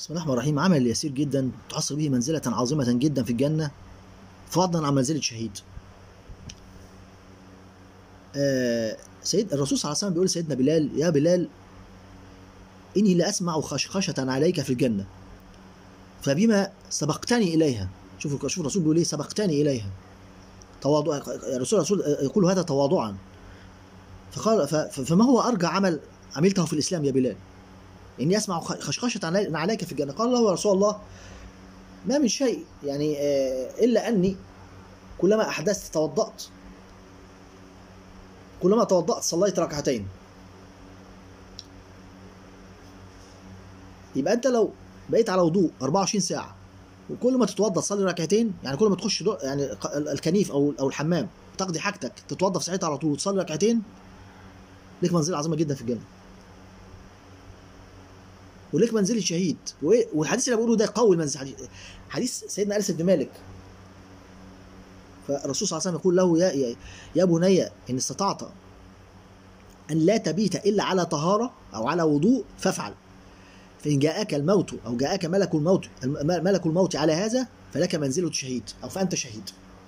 بسم الله الرحمن الرحيم عمل يسير جدا تحصل به منزلة عظيمة جدا في الجنة فضلا عن منزلة شهيد آه سيد الرسول صلى الله عليه وسلم بيقول لسيدنا بلال يا بلال إني لأسمع خشخشة عليك في الجنة فبما سبقتني إليها شوفوا شوف الرسول بيقول إيه سبقتني إليها تواضع الرسول الرسول يقول هذا تواضعا فقال ف- فما هو أرجى عمل عملته في الإسلام يا بلال إني أسمع خشخشة علي- عليك في الجنة قال له يا رسول الله ما من شيء يعني آه، إلا أني كلما أحدثت توضأت كلما توضأت صليت ركعتين يبقى أنت لو بقيت على وضوء 24 ساعة وكل ما تتوضأ تصلي ركعتين يعني كل ما تخش دو يعني ق- الكنيف أو أو الحمام تقضي حاجتك تتوضأ في ساعتها على طول وتصلي ركعتين ليك منزلة عظيمة جدا في الجنة وليك منزلة شهيد وإيه والحديث اللي بقوله ده قوي المنزل حديث, حديث سيدنا انس بن مالك فالرسول صلى الله عليه وسلم يقول له يا يا, يا بني ان استطعت ان لا تبيت الا على طهاره او على وضوء فافعل فان جاءك الموت او جاءك ملك الموت الم- ملك الموت على هذا فلك منزله شهيد او فانت شهيد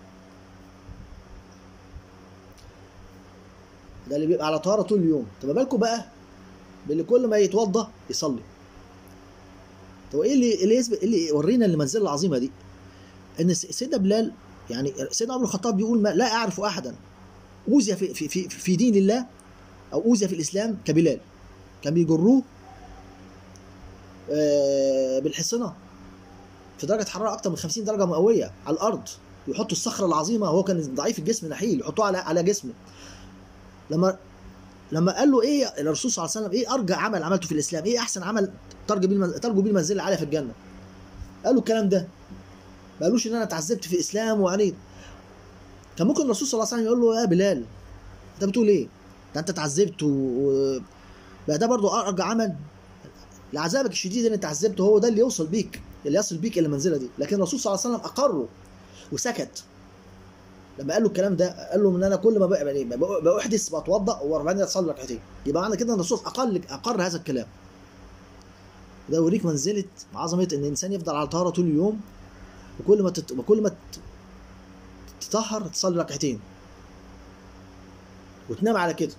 ده اللي بيبقى على طهاره طول اليوم طب ما بالكم بقى باللي كل ما يتوضا يصلي طب ايه اللي اللي يثبت اللي يورينا المنزله العظيمه دي ان س- سيدنا بلال يعني سيدنا عمر الخطاب بيقول ما لا اعرف احدا اوذي في في في, في دين الله او اوذي في الاسلام كبلال كان بيجروه آه، بالحصنه في درجه حراره اكتر من 50 درجه مئويه على الارض يحطوا الصخره العظيمه هو كان ضعيف الجسم نحيل يحطوه على على جسمه لما لما قال له ايه الرسول صلى الله عليه وسلم ايه ارجى عمل عملته في الاسلام ايه احسن عمل ترجو بيه المنزل ترجو بيه المنزله العاليه في الجنه قالوا الكلام ده ما قالوش ان انا اتعذبت في الاسلام وعلي كان ممكن الرسول صلى الله عليه وسلم يقول له يا بلال انت بتقول ايه ده انت اتعذبت و... و- بقى ده برضو ارجى عمل لعذابك الشديد اللي انت عذبته هو ده اللي يوصل بيك اللي يصل بيك الى المنزله دي لكن الرسول صلى الله عليه وسلم اقره وسكت لما قال له الكلام ده قال له ان انا كل ما بقى يعني بقى- بأحدث بتوضا وبعدين اصلي ركعتين يبقى معنى كده ان الرسول اقل اقر هذا الكلام ده يوريك منزله عظمه ان الانسان يفضل على طهاره طول اليوم وكل ما تت... وكل ما ت- تطهر تصلي ركعتين وتنام على كده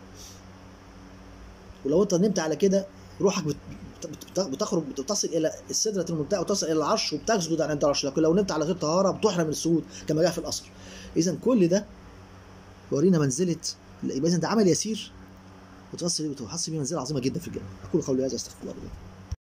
ولو انت نمت على كده روحك بت... بت- بتخرج بتصل الى السدره المنتهى وتصل الى العرش وبتسجد عند العرش لكن لو نمت على غير طهاره بتحرم من السجود كما جاء في الاثر اذا كل ده يورينا منزله يبقى اذا ده عمل يسير وتصل وتحصل به منزله عظيمه جدا في الجنه اقول قولي هذا استغفر الله لي